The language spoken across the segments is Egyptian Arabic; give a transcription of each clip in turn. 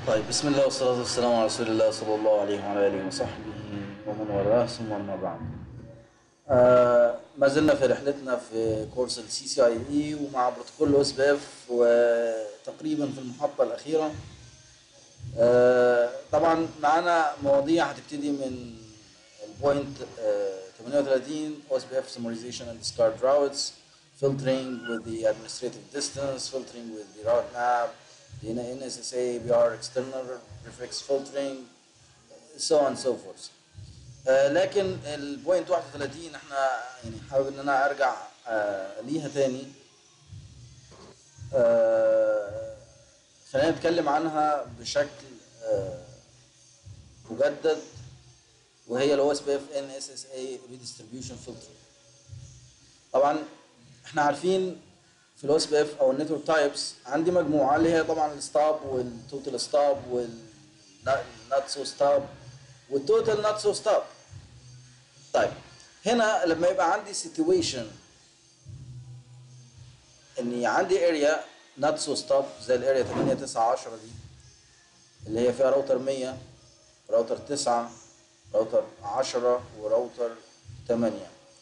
طيب بسم الله والصلاة والسلام على رسول الله صلى الله عليه وعلى آله وصحبه ومن والاه ثم أما بعد. آه ما زلنا في رحلتنا في كورس السي سي اي اي ومع بروتوكول اوس بي اف وتقريبا في المحطة الأخيرة. آه طبعا معانا مواضيع هتبتدي من البوينت آه 38 اوس بي اف summarization and discard routes filtering with the administrative distance filtering with the route map the NSSA ABR external prefix filtering so on and so forth. آه لكن البوينت 31 احنا يعني حابب ان انا ارجع آه ليها تاني آه خلينا نتكلم عنها بشكل آه مجدد وهي الاو اس بي اف ان اس اس اي ريديستريبيوشن فلتر طبعا احنا عارفين في الاو اس بي اف او النتورك تايبس عندي مجموعه اللي هي طبعا الستاب والتوتال ستاب والنات سو ستاب والتوتال نات سو ستاب طيب هنا لما يبقى عندي سيتويشن اني عندي اريا نات سو ستاب زي الاريا 8 9 10 دي اللي هي فيها راوتر 100 راوتر 9 راوتر 10 وراوتر 8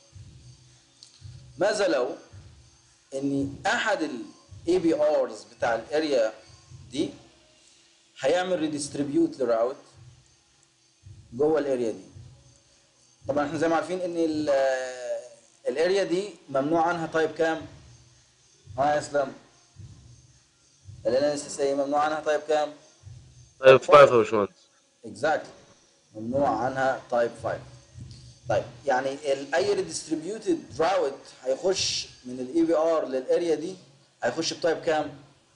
ماذا لو ان احد الاي بي ارز بتاع الاريا دي هيعمل ريديستريبيوت لراوت جوه الاريا دي طبعا احنا زي ما عارفين ان الاريا دي ممنوع عنها تايب كام ها يا اسلام ال اس اس اي ممنوع عنها تايب كام طيب فايف يا باشمهندس اكزاكتلي ممنوع عنها تايب 5 طيب يعني ال- اي ريديستريبيوتد راوت هيخش من الاي بي ار للاريا دي هيخش بتايب كام؟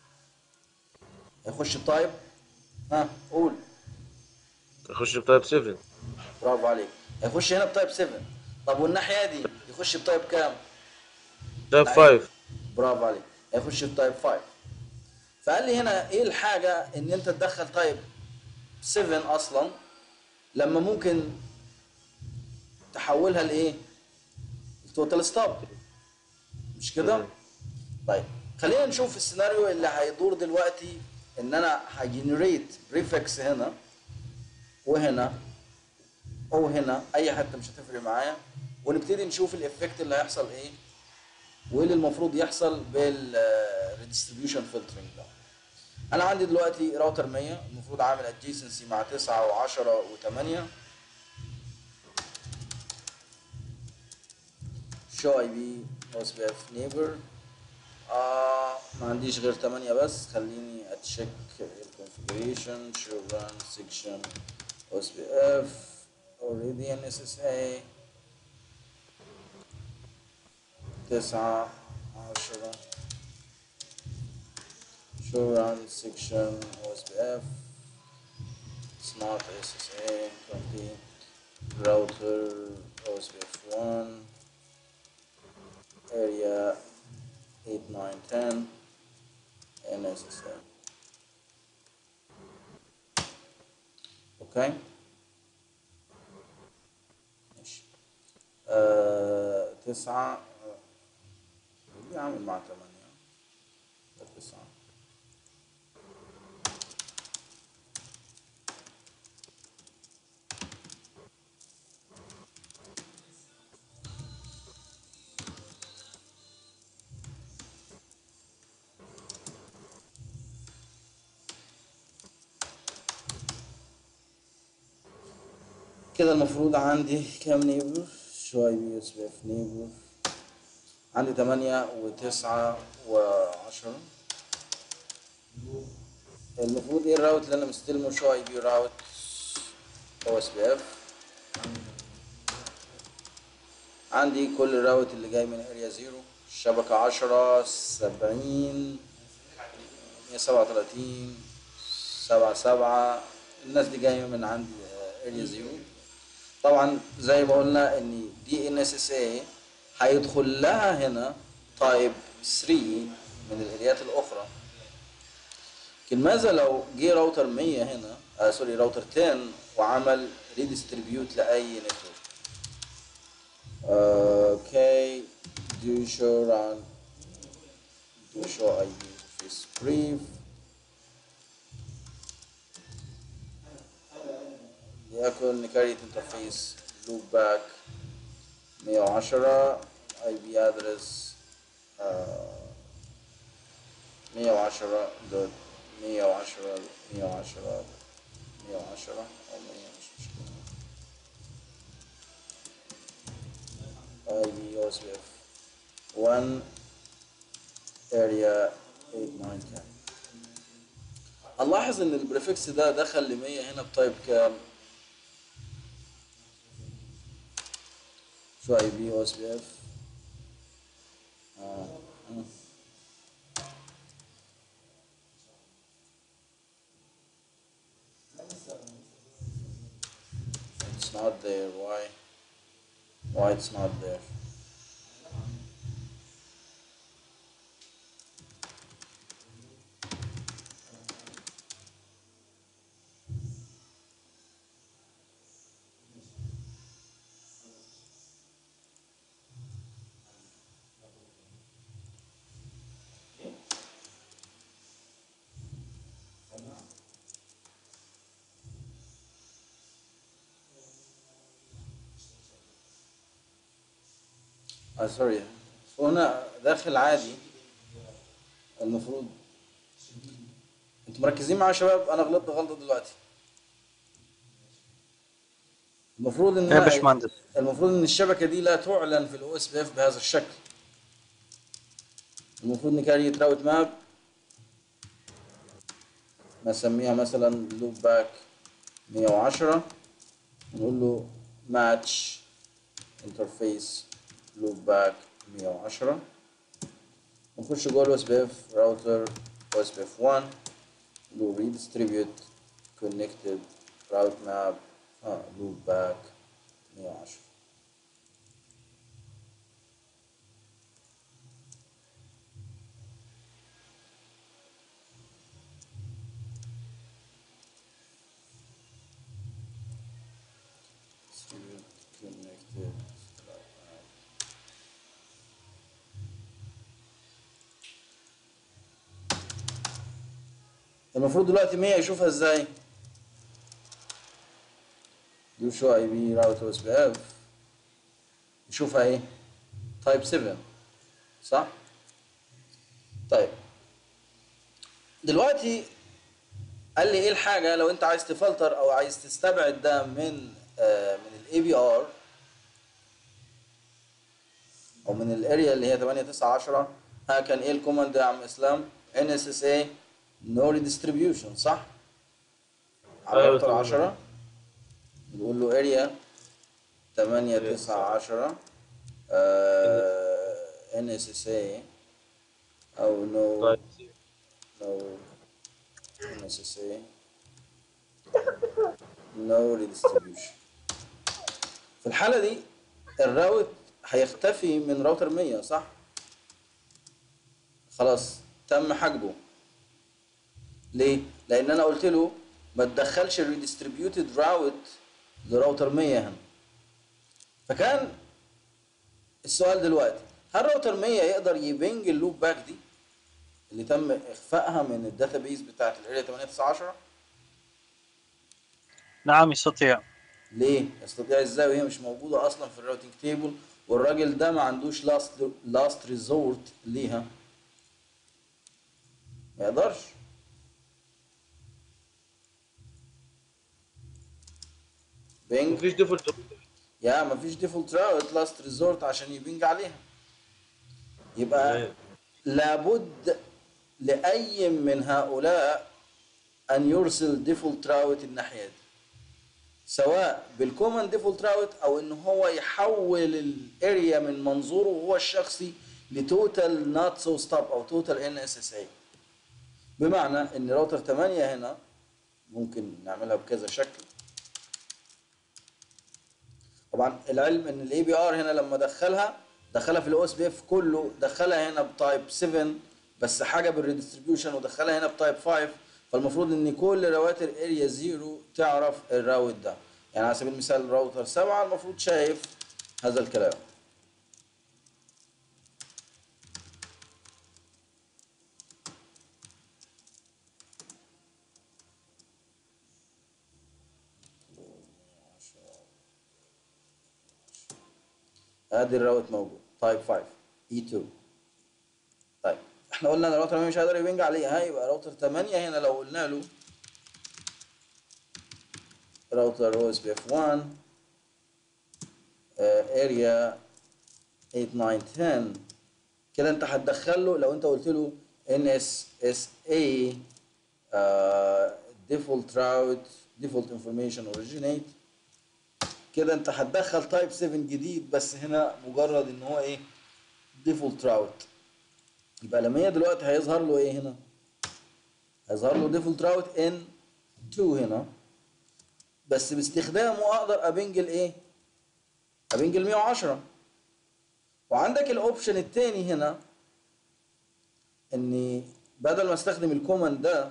هيخش بتايب ها قول اخش بتايب 7 برافو عليك هيخش هنا بتايب 7 طب والناحيه دي يخش بتايب كام؟ تايب 5 برافو عليك هيخش بتايب 5 فقال لي هنا ايه الحاجه ان انت تدخل تايب 7 اصلا لما ممكن تحولها لايه؟ التوتال ستاب مش كده؟ مم. طيب خلينا نشوف السيناريو اللي هيدور دلوقتي ان انا هجنريت بريفكس هنا وهنا او هنا اي حته مش هتفرق معايا ونبتدي نشوف الافكت اللي هيحصل ايه وايه اللي المفروض يحصل بالريديستريبيوشن فلترنج ده انا عندي دلوقتي راوتر 100 المفروض عامل ادجيسنسي مع 9 و10 و8 شو اي بي اس بي اف نيبر آه ما عنديش غير 8 بس خليني اتشيك الكونفيجريشن شو ران سيكشن اس بي اف اوريدي ان اس اس اي 9 10 شو ران سيكشن اس بي اف سمارت اس اس اي 20 راوتر اس بي اف 1 area 8, 9, 10 NSSL. اوكي ماشي آه تسعة آه، اللي عامل مع تمانية ده تسعة كده المفروض عندي كام نيبر شوية بي اس بي اف نيبر عندي تمانية وتسعة وعشرة المفروض ايه الراوت اللي انا مستلمه شو اي بي راوت او اس بي اف عندي كل الراوت اللي جاي من اريا زيرو الشبكة عشرة سبعين مية سبعة وتلاتين سبعة سبعة الناس دي جاية من عند اريا زيرو طبعا زي ما قلنا ان دي ان اس اس اي هيدخل لها هنا تايب 3 من الاريات الاخرى لكن ماذا لو جه راوتر 100 هنا آه سوري راوتر 10 وعمل ريديستريبيوت لاي نتورك اوكي do show run do show ID face brief يكون كاريت انترفيس لوب باك 110 اي بي ادرس 110 دوت 110 110 110 او 100 مش مشكلة اي بي يو اس بي اف 1 اريا 8 9 10 هنلاحظ ان البريفكس ده دخل ل 100 هنا بتايب كام؟ شو اي بي او اس بي اف It's not there. Why? Why it's not there? اه سوري هنا داخل عادي المفروض انتوا مركزين معايا يا شباب انا غلطت غلطه دلوقتي المفروض ان يا أنا- باشمهندس المفروض ان الشبكه دي لا تعلن في الاو اس بي اف بهذا الشكل المفروض نكريت راوت ماب نسميها مثلا لوب باك 110 نقول له ماتش انترفيس لوب باك 110 نخش جوه الاو اس بي اف راوتر او اس بي اف 1 نقول ريديستريبيوت كونكتد راوت ماب اه لوب باك 110 Distribute connected route map. المفروض دلوقتي 100 يشوفها ازاي؟ دي شو اي بي راوت او اس بي اف يشوفها ايه؟ تايب 7 صح؟ طيب دلوقتي قال لي ايه الحاجه لو انت عايز تفلتر او عايز تستبعد ده من آه من الاي بي ار او من الاريا اللي هي 8 9 10 ها كان ايه الكوماند يا عم اسلام ان اس اس اي نو ريديستريبيوشن صح على أيوة راوتر تمام. 10 نقول له اريا 8 9 10 ان اس اس اي او نو طيب no necessary no redistribution في الحالة دي الراوت هيختفي من راوتر 100 صح؟ خلاص تم حجبه ليه؟ لأن أنا قلت له ما تدخلش الريديستريبيوتد راوت لراوتر 100 هنا فكان السؤال دلوقتي هل راوتر 100 يقدر يبنج اللوب باك دي اللي تم اخفائها من الداتابيز بتاعت الاريا 819 نعم يستطيع ليه؟ يستطيع ازاي وهي مش موجوده اصلا في الراوتنج تيبل والراجل ده ما عندوش لاست لاست ريزورت ليها ما يقدرش بينج مفيش ديفولت يا ما فيش ديفولت راوت لاست ريزورت عشان يبنج عليها يبقى لابد لأي من هؤلاء أن يرسل ديفولت راوت الناحية دي سواء بالكومن ديفولت راوت أو إن هو يحول الاريا من منظوره هو الشخصي لتوتال نوت سو ستوب أو توتال ان اس اس اي بمعنى إن راوتر 8 هنا ممكن نعملها بكذا شكل طبعا العلم ان الاي بي ار هنا لما دخلها دخلها في الاو اس بي اف كله دخلها هنا بتايب 7 بس حاجه بالريدستريبيوشن ودخلها هنا بتايب 5 فالمفروض ان كل رواتر اريا زيرو تعرف الراوت ده يعني على سبيل المثال راوتر 7 المفروض شايف هذا الكلام ادي الراوت موجود تايب 5 اي 2 طيب احنا قلنا ان الراوتر 8 مش هيقدر يبنج عليها يبقى راوتر 8 هنا لو قلنا له راوتر او اس بي اف 1 اريا 8 9 10 كده انت هتدخل له لو انت قلت له ان اس اس اي ديفولت راوت ديفولت انفورميشن اوريجينيت كده انت هتدخل تايب 7 جديد بس هنا مجرد ان هو ايه ديفولت راوت يبقى لما هي دلوقتي هيظهر له ايه هنا هيظهر له ديفولت راوت ان 2 هنا بس باستخدامه اقدر ابنجل ايه ابنجل 110 وعندك الاوبشن التاني هنا اني بدل ما استخدم الكوماند ده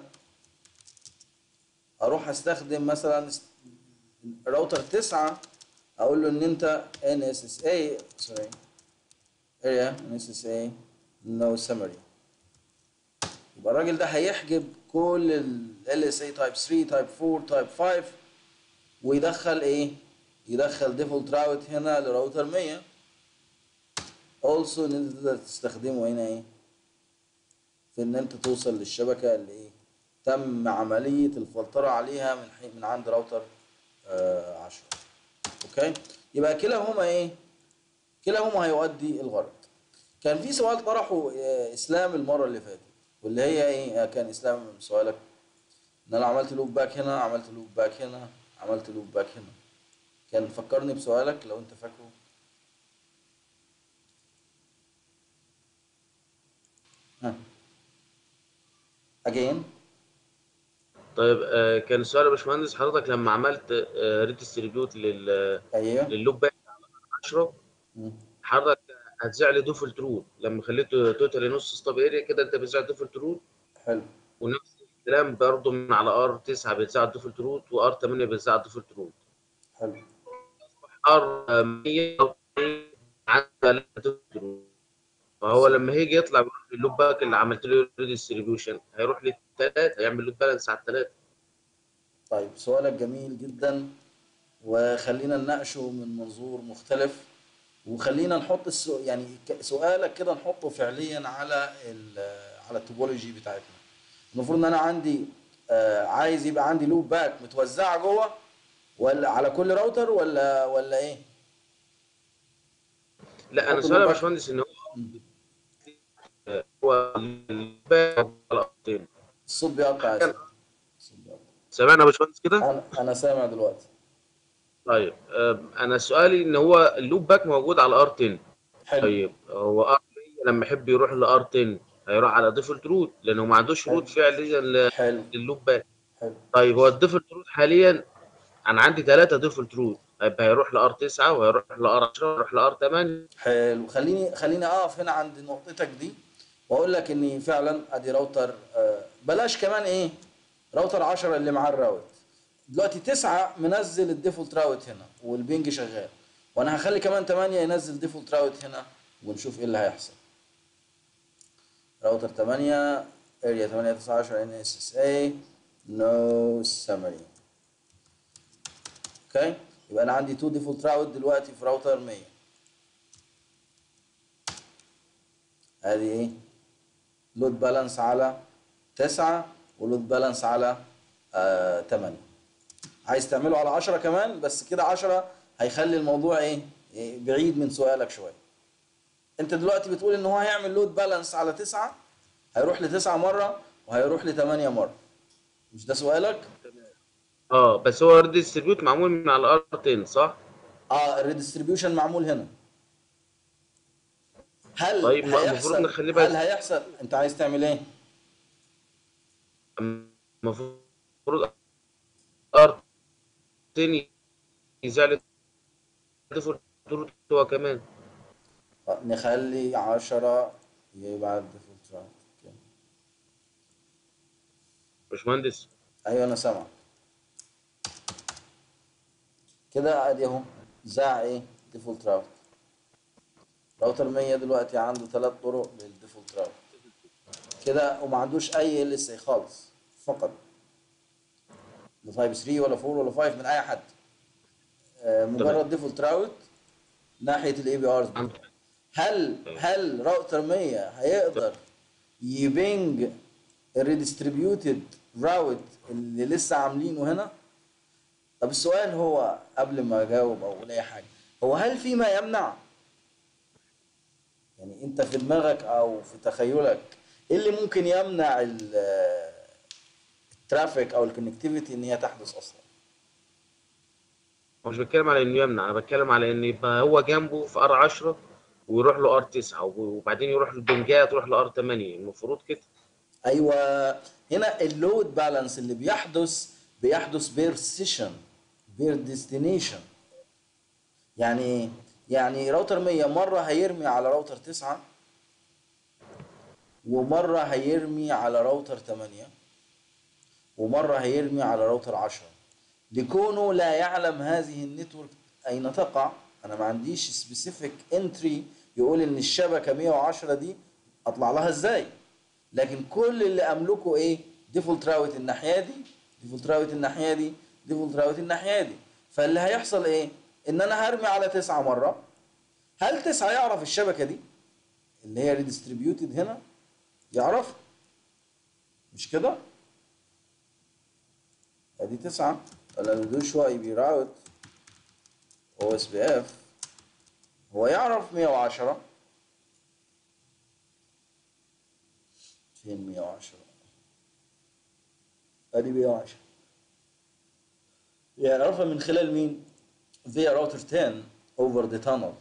اروح استخدم مثلا راوتر 9 اقول له ان انت NSSA سوري area NSSA no summary يبقى الراجل ده هيحجب كل ال LSA type 3 type 4 type 5 ويدخل ايه يدخل ديفولت راوت هنا لراوتر 100 also ان انت تقدر تستخدمه هنا ايه في ان انت توصل للشبكه اللي ايه تم عمليه الفلتره عليها من حي من عند راوتر آه 10 اوكي يبقى كلاهما ايه كلاهما هيؤدي الغرض كان في سؤال طرحه آه، اسلام المره اللي فاتت واللي هي ايه آه، كان اسلام سؤالك ان انا عملت لوب باك هنا عملت لوب باك هنا عملت لوب باك هنا كان فكرني بسؤالك لو انت فاكره ها again طيب آه كان السؤال يا باشمهندس حضرتك لما عملت آه ريديستريبيوت لل ايوه لللوب باك على 10 مم. حضرتك هتزع لي ديفولت روت لما خليته توتالي نص ستاب اريا كده انت بتزع ديفولت روت حلو ونفس الكلام برضه من على ار 9 بيتزع الديفولت روت وار 8 بيتزع الديفولت روت حلو ار 100 عندها ديفولت روت فهو لما هيجي يطلع بيقول لي اللوب باك اللي عملت له ريديستريبيوشن هيروح للثلاثه هيعمل لود بالانس على الثلاثه طيب سؤالك جميل جدا وخلينا نناقشه من منظور مختلف وخلينا نحط السو... يعني ك- سؤالك كده نحطه فعليا على ال... على التوبولوجي بتاعتنا المفروض ان انا عندي آه عايز يبقى عندي لوب باك متوزعه جوه ولا على كل راوتر ولا ولا ايه لا انا حط سؤال يا اللوب باك. باشمهندس ان هو هو اللوب باك على الارضين الصوت بيقطع يا سيدي. الصوت بيقطع. سامعنا يا باشمهندس كده؟ انا انا سامع دلوقتي طيب آه، انا سؤالي ان هو اللوب باك موجود على ار 10 حلو طيب هو ار 100 لما يحب يروح لار 10 هيروح على ديفولت روت لانه ما عندوش حلو. روت فعليا ل- حلو لللوب باك حلو طيب هو الديفولت روت حاليا انا عندي ثلاثه ديفولت روت هيبقى هيروح لار 9 وهيروح لار 10 وهيروح لار 8 حلو خليني خليني اقف هنا عند نقطتك دي واقول لك ان فعلا ادي راوتر آه، بلاش كمان ايه راوتر 10 اللي معاه الراوت دلوقتي 9 منزل الديفولت راوت هنا والبينج شغال وانا هخلي كمان 8 ينزل ديفولت راوت هنا ونشوف ايه اللي هيحصل راوتر 8 اريا 8 19 ان اس اس اي نو سمري اوكي يبقى انا عندي تو ديفولت راوت دلوقتي في راوتر 100 ادي ايه لود بالانس على 9 ولود بالانس على آه 8 عايز تعمله على 10 كمان بس كده 10 هيخلي الموضوع ايه إيه، بعيد من سؤالك شويه انت دلوقتي بتقول ان هو هيعمل لود بالانس على 9 هيروح ل 9 مره وهيروح ل 8 مره مش ده سؤالك اه بس هو ريديستريبيوت معمول من على ار 10 صح؟ اه الريدستريبيوشن معمول هنا هل طيب، ما المفروض هيحصل نخليه بقى- هل هيحصل انت عايز تعمل ايه المفروض ار 10 يزعل ديفولت روت هو كمان آه، نخلي 10 يبعت ديفولت راوت اوكي باشمهندس ايوه انا سامعك كده ادي اهو ذاع ايه ديفولت راوت راوتر 100 دلوقتي عنده ثلاث طرق للديفولت راوت كده وما عندوش اي ال اس اي خالص فقط لا تايب 3 ولا 4 ولا 5 من اي حد آه، مجرد ديفولت راوت ناحيه الاي بي ارز هل هل راوتر 100 هيقدر يبنج الريديستريبيوتد راوت اللي لسه عاملينه هنا طب السؤال هو قبل ما اجاوب او اقول اي حاجه هو هل في ما يمنع يعني انت في دماغك او في تخيلك ايه اللي ممكن يمنع ال- الترافيك او الكونكتيفيتي ان هي تحدث اصلا مش بتكلم على انه يمنع انا بتكلم على ان يبقى هو جنبه في ار 10 ويروح له ار 9 وبعدين يروح البنجايه تروح له ار 8 المفروض كده ايوه هنا اللود بالانس اللي بيحدث بيحدث بير سيشن بير ديستنيشن يعني ايه؟ يعني راوتر 100 مره هيرمي على راوتر 9 ومره هيرمي على راوتر 8 ومره هيرمي على راوتر 10 لكونه لا يعلم هذه النتورك اين تقع انا ما عنديش سبيسيفيك انتري يقول ان الشبكه 110 دي اطلع لها ازاي لكن كل اللي املكه ايه ديفولت راوت الناحيه دي ديفولت راوت الناحيه دي ديفولت راوت الناحيه دي فاللي هيحصل ايه ان انا هرمي على تسعة مره هل تسعة يعرف الشبكه دي اللي هي ريديستريبيوتد هنا يعرف مش كده ادي تسعة انا بدوش اي بي راوت او اس بي اف هو يعرف 110 فين 110 ادي 110 يعرفها من خلال مين via router 10 over the tunnel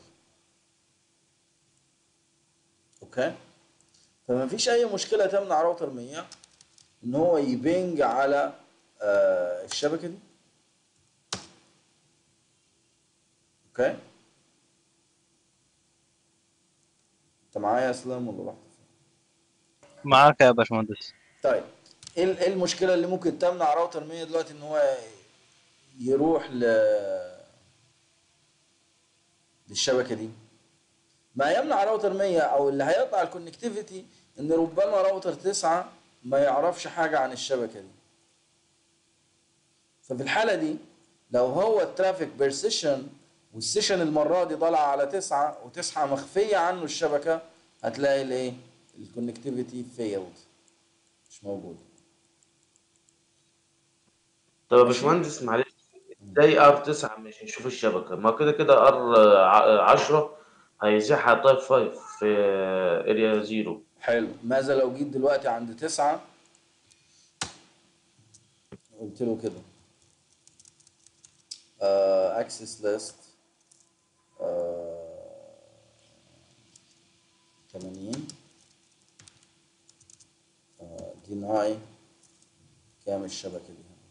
اوكي فما فيش اي مشكله تمنع راوتر 100 ان هو يبنج على آه الشبكه دي اوكي انت معايا يا اسلام ولا رحت فين؟ معاك يا باشمهندس طيب ايه ال- إيه المشكله اللي ممكن تمنع راوتر 100 دلوقتي ان هو يروح ل للشبكه دي ما يمنع راوتر 100 او اللي هيقطع الكونكتيفيتي ان ربما راوتر 9 ما يعرفش حاجه عن الشبكه دي ففي الحاله دي لو هو الترافيك بير سيشن والسيشن المره دي طالعه على 9 وتسعة مخفيه عنه الشبكه هتلاقي الايه الكونكتيفيتي فيلد مش موجود طب يا باشمهندس معلش ازاي ار 9 مش هيشوف الشبكه ما كده كده ار 10 هيزيحها تايب 5 في اريا 0 حلو ماذا لو جيت دلوقتي عند تسعة قلت له كده اكسس ليست 80 ديناي كام الشبكة دي هنا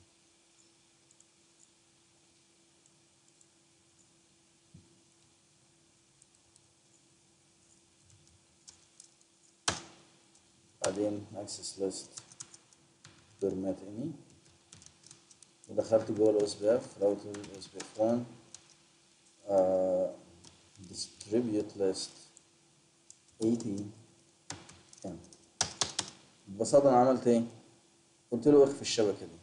بعدين اكسس ليست بيرميت اني ودخلت جوه الاو اس بي اف راوتر الاو اس بي اف 1 ديستريبيوت ليست 80 كام ببساطة انا عملت ايه؟ قلت له اخفي الشبكة دي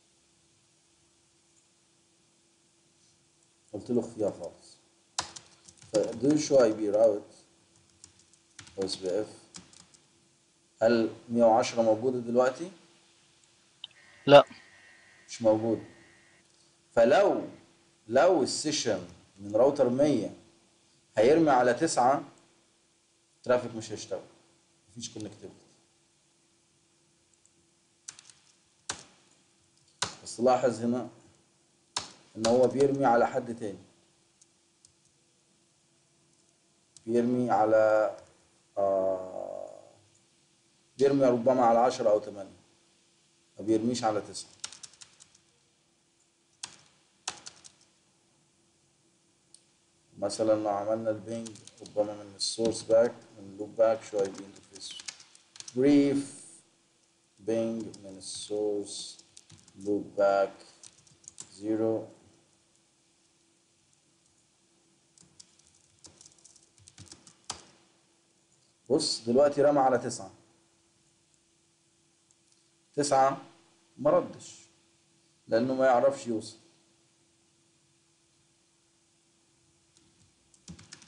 قلت له اخفيها خالص فدو شو اي بي راوت او اس بي اف هل 110 موجودة دلوقتي؟ لا مش موجود فلو لو السيشن من راوتر 100 هيرمي على 9 ترافيك مش هيشتغل مفيش كونكتيفيتي بس لاحظ هنا ان هو بيرمي على حد تاني بيرمي على آه بيرمي ربما على 10 او 8 ما بيرميش على 9 مثلا لو عملنا البينج ربما من السورس باك من اللوب باك شو هيبقى انترفيس بريف بينج من السورس لوب باك زيرو بص دلوقتي رمى على تسعة تسعة ما ردش لأنه ما يعرفش يوصل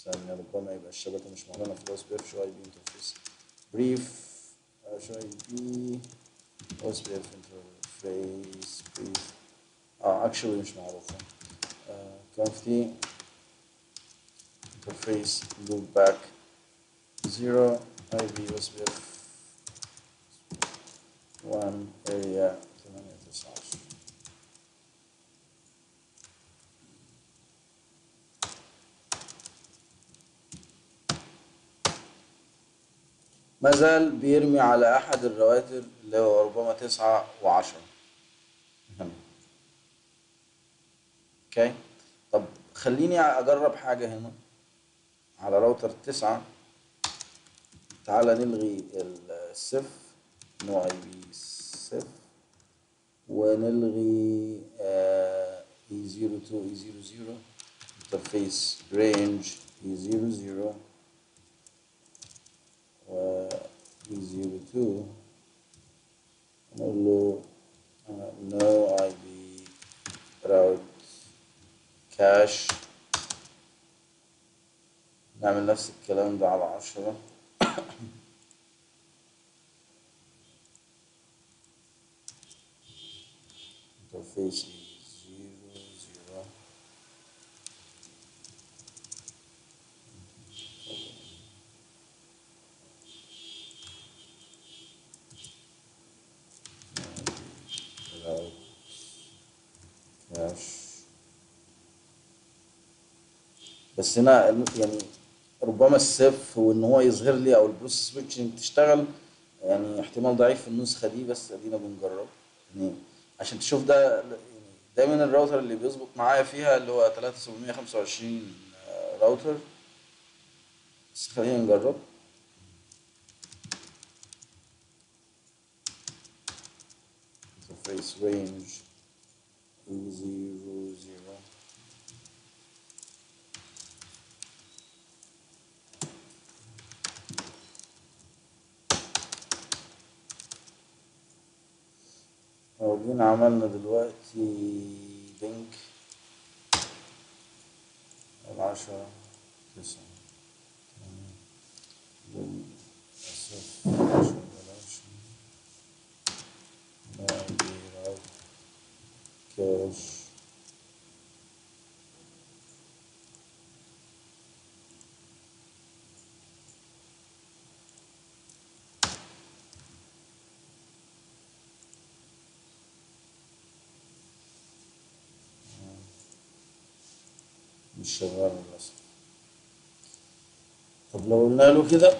ثانية ربما يبقى الشبكة مش معلنة في الاوس بي اف شو اي بي انترفيس بريف شو اي بي اوس بي اف انترفيس بريف اه اكشولي مش معروفة كونفتي interface loop back zero IP USB 1 area 8 ما زال بيرمي على أحد الرواتر اللي هو ربما تسعة وعشرة هنا. اوكي طب خليني أجرب حاجة هنا على راوتر تسعة تعالى نلغي السيف نو اي بي سيف ونلغي اي زيرو تو اي زيرو زيرو انترفيس رينج اي زيرو زيرو و اي زيرو تو نقول له نو اي بي راوت كاش نعمل نفس الكلام ده على عشرة interface zero zero route cache بس هنا يعني ربما السيف وان هو يظهر لي او البروسيس سويتشنج تشتغل يعني احتمال ضعيف في النسخه دي بس ادينا بنجرب يعني عشان تشوف ده يعني دايما الراوتر اللي بيظبط معايا فيها اللي هو 3725 راوتر بس خلينا نجرب interface range zero zero لو جينا عملنا دلوقتي بينك العشرة تسعة تمانية للأسف عشرة بلاش نادي راوت كاش مش شغال للأسف طب لو قلنا له كده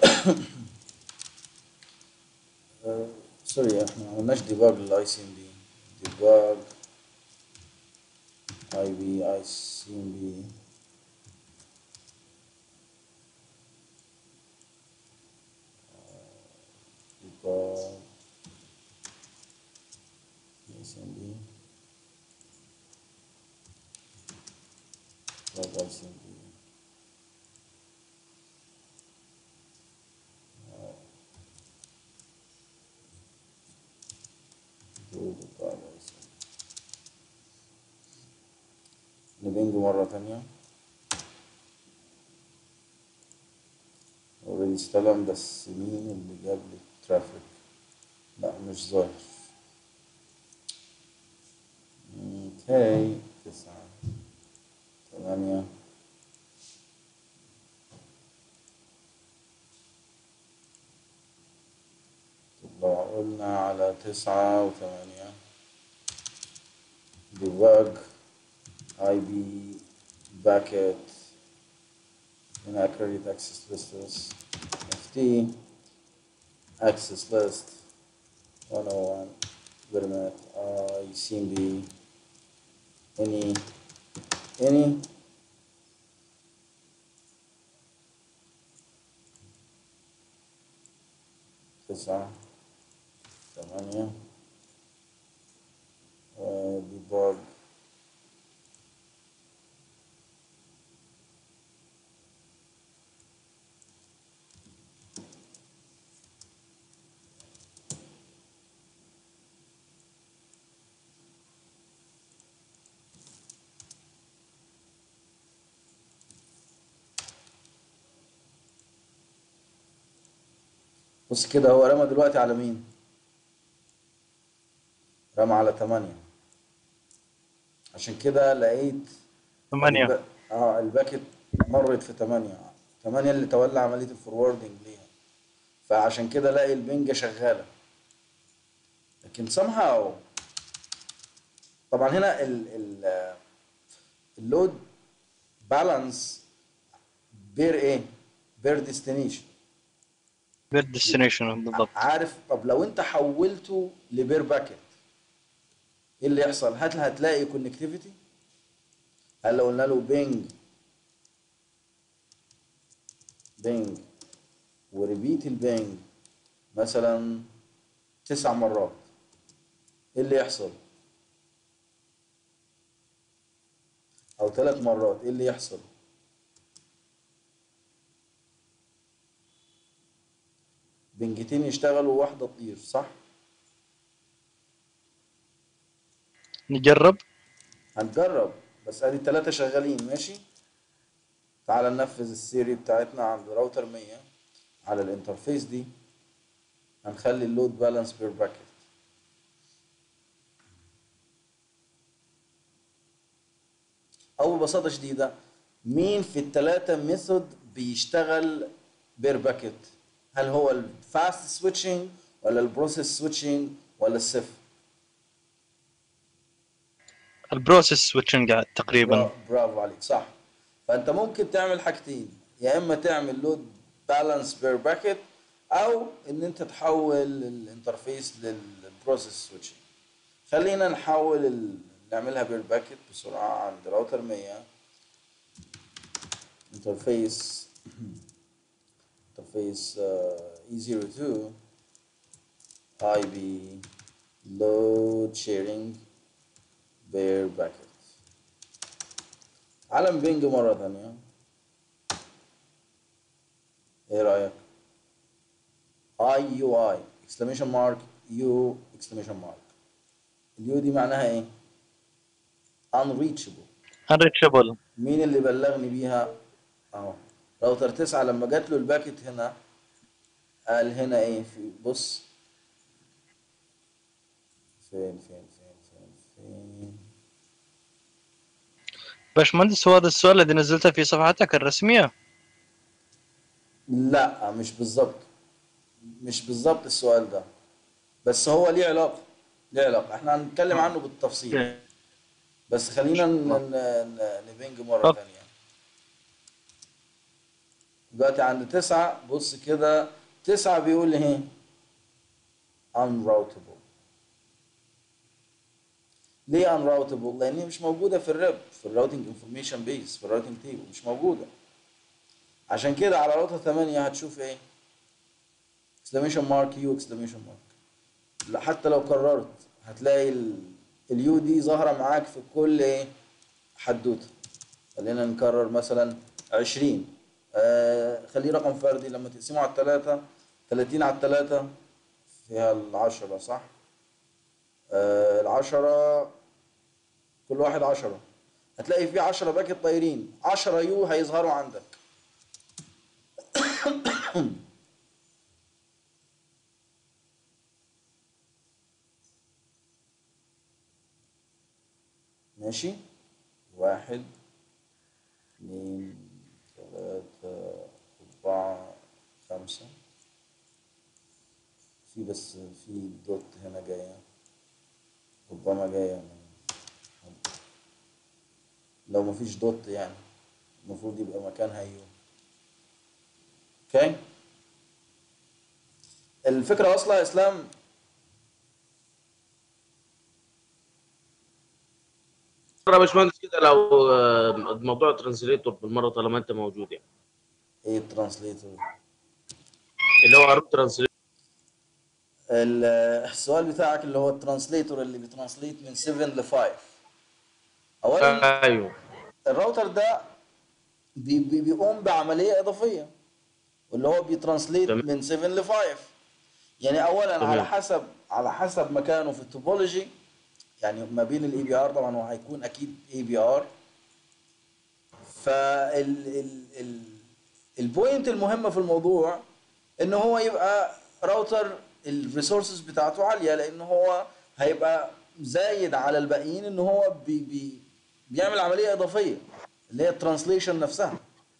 آه، سوري احنا ما عملناش ديباج للاي سي ام بي ديباج اي بي اي سي ام بي ديباج اي سي ام بي ديباج اي سي ام بي ديباج اي سي ام بي نبنج مرة تانية اوريدي استلم بس مين اللي جاب لي الترافيك لا مش ظاهر اوكي تسعة ثمانية طب لو قلنا على تسعة وثمانية debug IP bucket inaccurate access listers FT access list 101 vermet ICMB any any تسعة ثمانية debug بص كده هو رمى دلوقتي على مين رمى على 8 عشان كده لقيت ثمانية الب... اه الباكت مرت في 8 8 اللي تولى عملية الفوروردنج ليها فعشان كده الاقي البنجة شغالة لكن somehow طبعا هنا ال ال اللود بالانس بير ايه؟ بير ديستنيشن بير ديستنيشن بالضبط عارف طب لو انت حولته لبير باكت ايه اللي يحصل؟ هل هتلاقي كونكتيفيتي؟ هل لو قلنا له بينج بينج وريبيت البينج مثلا تسع مرات ايه اللي يحصل؟ او ثلاث مرات ايه اللي يحصل؟ بنجتين يشتغلوا وواحدة تطير صح؟ نجرب هنجرب بس ادي التلاتة شغالين ماشي تعال ننفذ السيري بتاعتنا عند راوتر 100 على الانترفيس دي هنخلي اللود بالانس بير باكيت او ببساطة شديدة مين في التلاتة ميثود بيشتغل بير باكيت هل هو الفاست سويتشنج ولا البروسيس سويتشنج ولا الصفر البروسيس سويتشنج تقريبا برافو برافو عليك صح فانت ممكن تعمل حاجتين يا اما تعمل لود بالانس بير باكيت او ان انت تحول الانترفيس للبروسيس سويتشنج خلينا نحول ال... نعملها بير باكيت بسرعه عند راوتر 100 انترفيس انترفيس E02 IP load sharing بير باكيت علم بينج مرة ثانية ايه رأيك؟ اي يو اي اكسلاميشن مارك يو اكسلاميشن مارك اليو دي معناها ايه؟ unreachable unreachable مين اللي بلغني بيها؟ اهو راوتر تسعة لما جات له الباكت هنا قال هنا ايه في بص فين فين فين فين فين باشمهندس هو هذا السؤال الذي نزلته في صفحتك الرسمية لا مش بالظبط مش بالظبط السؤال ده بس هو ليه علاقة ليه علاقة احنا هنتكلم عنه بالتفصيل بس خلينا ن- ن- ن- نبنج مرة طب. تانية دلوقتي عند تسعة بص كده تسعة بيقول لي ايه unroutable ليه unroutable؟ لأن هي مش موجودة في الريب في الراوتنج انفورميشن بيس في الراوتنج تيبل مش موجودة عشان كده على راوتر 8 هتشوف ايه؟ exclamation mark يو exclamation mark لا حتى لو قررت هتلاقي ال- اليو دي ظاهرة معاك في كل ايه؟ حدوتة خلينا نكرر مثلا 20 آه خليه رقم فردي لما تقسمه على الثلاثة 30 على الثلاثة فيها العشرة صح؟ آه العشرة كل واحد عشرة هتلاقي في عشرة باكت طايرين عشرة يو هيظهروا عندك ماشي واحد اثنين ثلاثة أربعة خمسة في بس في دوت هنا جاية ربما جاية من حد. لو مفيش دوت يعني المفروض يبقى مكانها يو اوكي الفكرة واصلة يا اسلام مرة يا باشمهندس كده لو آه، موضوع الترانسليتور بالمره طالما انت موجود يعني ايه الترانسليتور اللي هو الروت ترانسليتور ال- السؤال بتاعك اللي هو الترانسليتور اللي بيترانسليت من 7 ل 5 اولا ايوه الراوتر ده بي بي بيقوم بعمليه اضافيه واللي هو بيترانسليت تمام. من 7 ل 5 يعني اولا تمام. على حسب على حسب مكانه في التوبولوجي يعني ما بين الاي بي ار طبعا هو هيكون اكيد اي بي ار فال ال ال البوينت المهمه في الموضوع ان هو يبقى راوتر الريسورسز بتاعته عاليه لان هو هيبقى زايد على الباقيين ان هو بي بي بيعمل عمليه اضافيه اللي هي الترانسليشن نفسها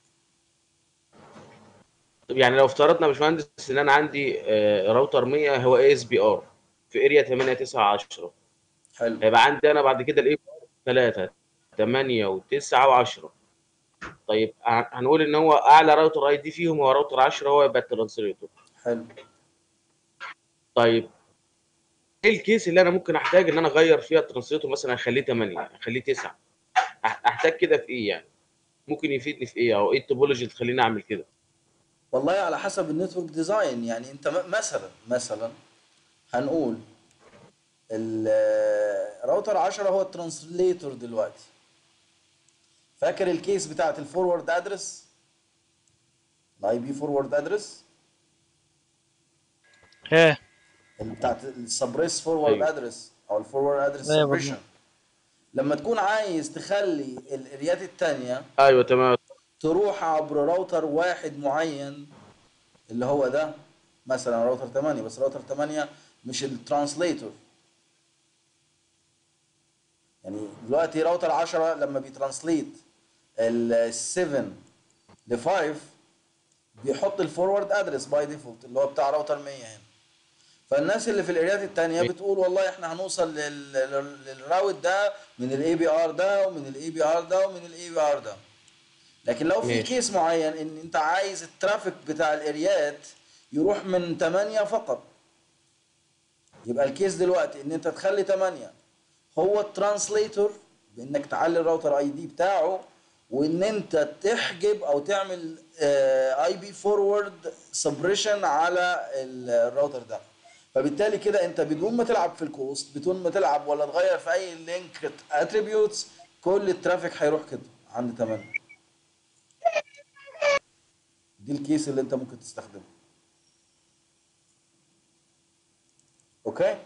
طب يعني لو افترضنا يا باشمهندس ان انا عندي آه، راوتر 100 هو اي اس بي ار في اريا 8 9 10 حلو هيبقى عندي انا بعد كده الاي 3 8 و9 و10 طيب ه- هنقول ان هو اعلى راوتر اي دي فيهم هو راوتر 10 هو يبقى الترانسليتور حلو طيب ايه الكيس اللي انا ممكن احتاج ان انا اغير فيها الترانسليتور مثلا اخليه 8 اخليه 9 أح- احتاج كده في ايه يعني ممكن يفيدني في ايه او ايه التوبولوجي اللي تخليني اعمل كده والله على حسب النتورك ديزاين يعني انت م- مثلا مثلا هنقول الراوتر 10 هو الترانسليتور دلوقتي فاكر الكيس بتاعت الفورورد ادرس الاي بي فورورد ادرس ايه بتاعت السبريس فورورد أيوة. ادرس او الفورورد ادرس أيوة سبريشن لما تكون عايز تخلي الاريات التانية ايوه تمام تروح عبر راوتر واحد معين اللي هو ده مثلا راوتر 8 بس راوتر 8 مش الترانسليتور يعني دلوقتي راوتر 10 لما بيترانسليت ال 7 ل 5 بيحط الفورورد ادرس باي ديفولت اللي هو بتاع راوتر 100 هنا فالناس اللي في الاريات التانية بتقول والله احنا هنوصل لل- لل- للراوت ده من الاي بي ار ده ومن الاي بي ار ده ومن الاي بي ار ده لكن لو في ماشي. كيس معين ان انت عايز الترافيك بتاع الاريات يروح من 8 فقط يبقى الكيس دلوقتي ان انت تخلي 8 هو الترانسليتور بانك تعلي الراوتر اي دي بتاعه وان انت تحجب او تعمل اي بي فورورد سبريشن على ال- الراوتر ده فبالتالي كده انت بدون ما تلعب في الكوست بدون ما تلعب ولا تغير في اي لينك اتريبيوتس كل الترافيك هيروح كده عند 8 دي الكيس اللي انت ممكن تستخدمه اوكي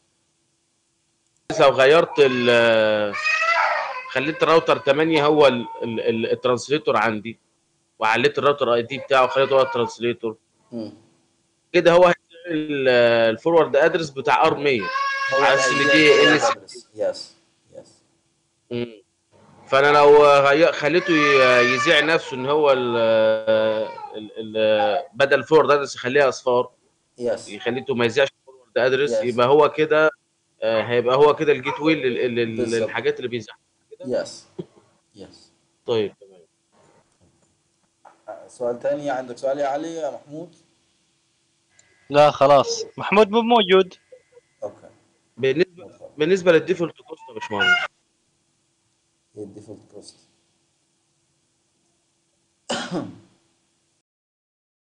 لو غيرت ال خليت الراوتر 8 هو ال- ال- ال- الترانسليتور عندي وعليت الراوتر اي دي بتاعه وخليته هو الترانسليتور مم. كده هو هيشتغل ال- الفورورد ادرس بتاع ار 100 هو على ال- ال- يس يس يس مم. فانا لو غي- خليته ي- يذيع نفسه ان هو ال ال ال بدل فورورد ادرس يخليها اصفار يس يخليته ما يذيعش فورورد ادرس Yes. يبقى هو كده آه، هيبقى هو كده الجيت واي لل- لل- بالظبط. للحاجات اللي بيذيعها يس يس طيب تمام سؤال تاني عندك سؤال يا علي يا محمود لا خلاص محمود مو موجود اوكي بالنسبه بالنسبه للديفولت كوست يا باشمهندس ايه الديفولت كوست